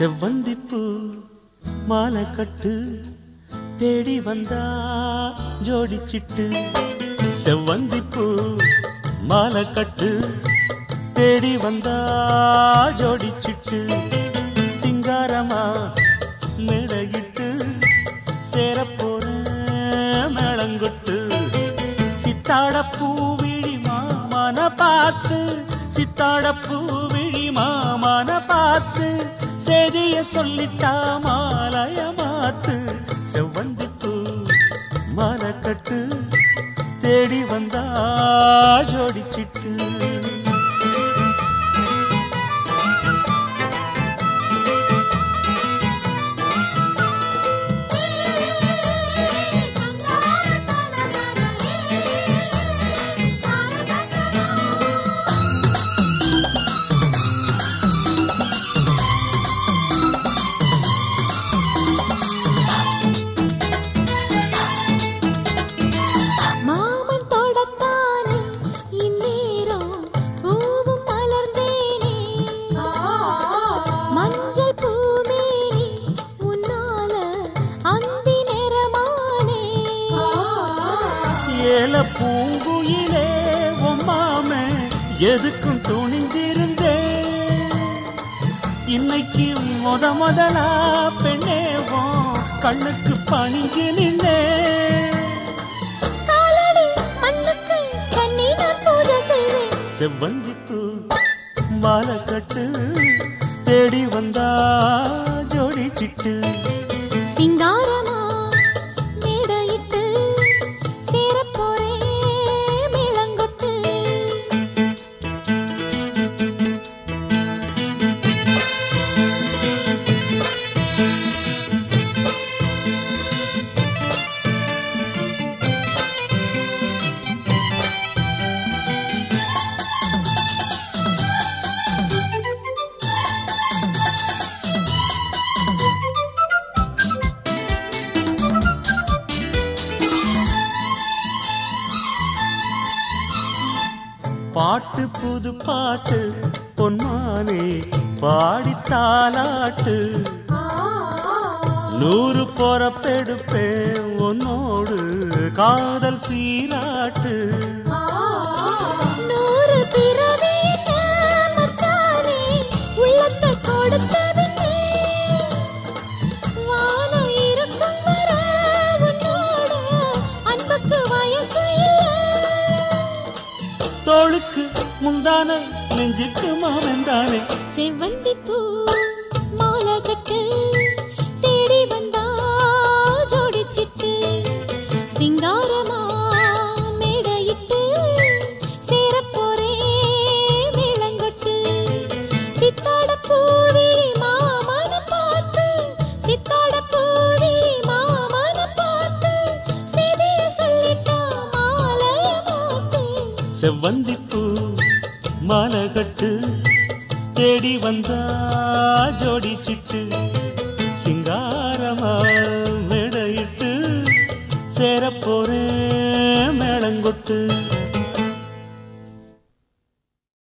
செவ்வந்திப்பூ மாலை கட்டு தேடி வந்தா ஜோடிச்சிட்டு செவ்வந்திப்பூ மாலை கட்டு தேடி வந்தா ஜோடிச்சிட்டு சிங்காரமா மேடையிட்டு சேரப்போற மேளங்கொட்டு சித்தாட பூவிழி மாமன பார்த்து சித்தாட பூவிழி மாமன பார்த்து செய்திய சொல்லிட்டா மாலைய மாத்து செவ்வந்தி பூ மாலை கட்டு தேடி வந்தா ஜோடிச்சிட்டு மாமன் தொடத்தானே இந்நேரம் பூவும் மலர்ந்தேனே மஞ்சள் பூமேனி உன்னால அந்தி நிறமானே ஏல பூங்குயிலே உம்மாம எதுக்கும் துணிஞ்சிருந்தே இன்னைக்கு முத முதலா பெண்ணேவோம் கண்ணுக்கு பணிஞ்சு நின்னே காலடி மண்ணுக்கு கண்ணி நான் பூஜை செய்வேன் செவ்வந்திப்பு மாலை கட்டு தேடி வந்தா ஜோடி சிட்டு சிங்காரமா மேடையிட்டு சேரப்போரே மேளங்கொட்டு பாட்டு புது பாட்டு பொன்மானே பாடி தாலாட்டு நூறு பொறப்பெடுப்பேன் உன்னோடு காதல் சீராட்டு நூறு பிறவி என்ன மச்சானே உள்ளத்தை கொடுத்த பின்னே வானம் இருக்கும் வரை உன்னோட அன்புக்கு வயசு இல்லை தோளுக்கு முந்தான நெஞ்சுக்கு மாமந்தானே செவ்வந்தி பூ மாலை கட்டு தேடி வந்தா ஜோடிச்சிட்டு சிங்காரமா மேடையிட்டு சேரப்போரே மேளங்கொட்டு சித்தாட பூவிழி மாமன பார்த்து சித்தாட பூவிழி மாமன பார்த்து செய்திய சொல்லிட்டா மாலைய மாத்து செவ்வந்திப்பூ மாலை கட்டு தேடி வந்தா ஜோடி சிட்டு சிங்காரமா மேடையிட்டு சேரப்போறேன் மேளங்கொட்டு